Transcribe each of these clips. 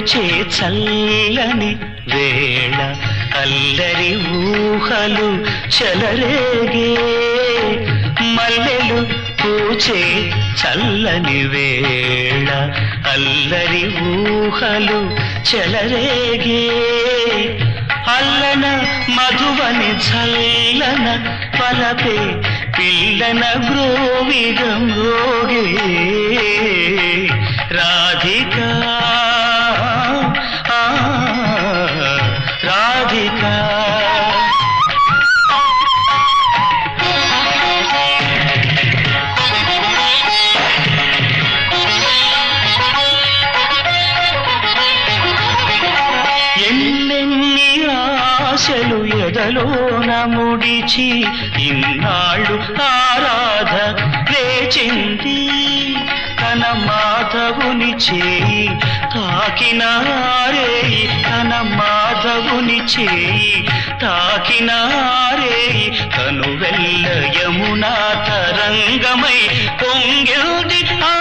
పూచే చల్లని వేళ అల్లరి ఊహలు చెలరేగే మల్లెలు పూచే చల్లని వేళ అల్లరి ఊహలు చెలరేగే అల్లన మధువని చల్లన పలపే పిల్లన గ్రోవిగం రోగే రాధికా ఆ, రాధికా ఎన్నెన్ని ఆశలు ఎదలోన ముడిచి ఇన్నాళ్ళు ఆరాధ వేచింది తన మాధవుని చేయి తాకినారేయి తన మాధవుని చేయి తాకినారేయి తను వెళ్ళ యమునా తరంగమై పొంగిల్ది ఆ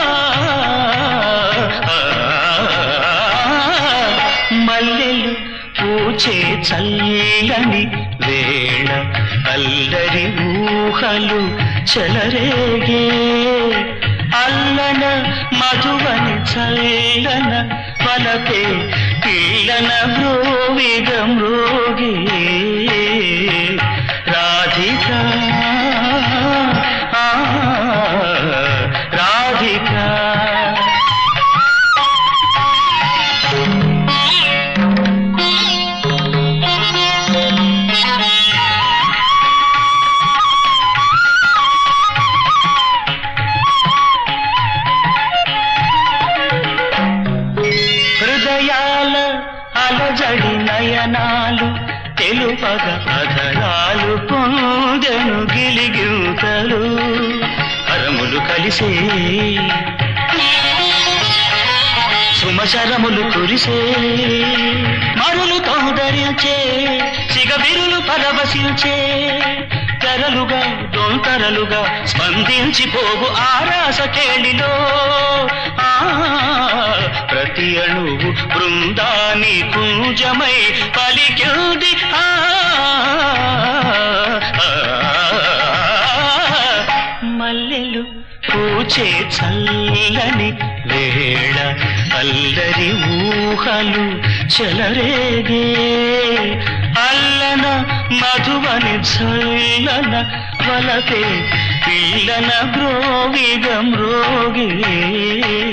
మల్లెలు పూచే చల్లని వేళ అల్లరి ఊహలు చెలరేగే అల్లన మధువని చల్లన పలకే పిల్లన మ్రోవిగ మ్రోగే రాధికా ఆ, రాధికా హృదయాల అలజడి నయనాలు తెలుపగ అధరాలు పొందెను గిలిగింతలు కరములు కలిసే సుమశరములు కురిసే మరులు తోదరించే సిగబిరులు పరవశించే తెరలుగా దొంతరలుగా స్పందించిపోవు ఆరాస కేళిలో ఆ ప్రతి అణువు బృందాని కుంజమై పలికింది ఆ మల్లెలు పూచే చల్లని వేళ అల్లరి ఊహలు చెలరేగే అల్లన మధువని చల్లన వలతే పిల్లన బ్రోవిగం రోగే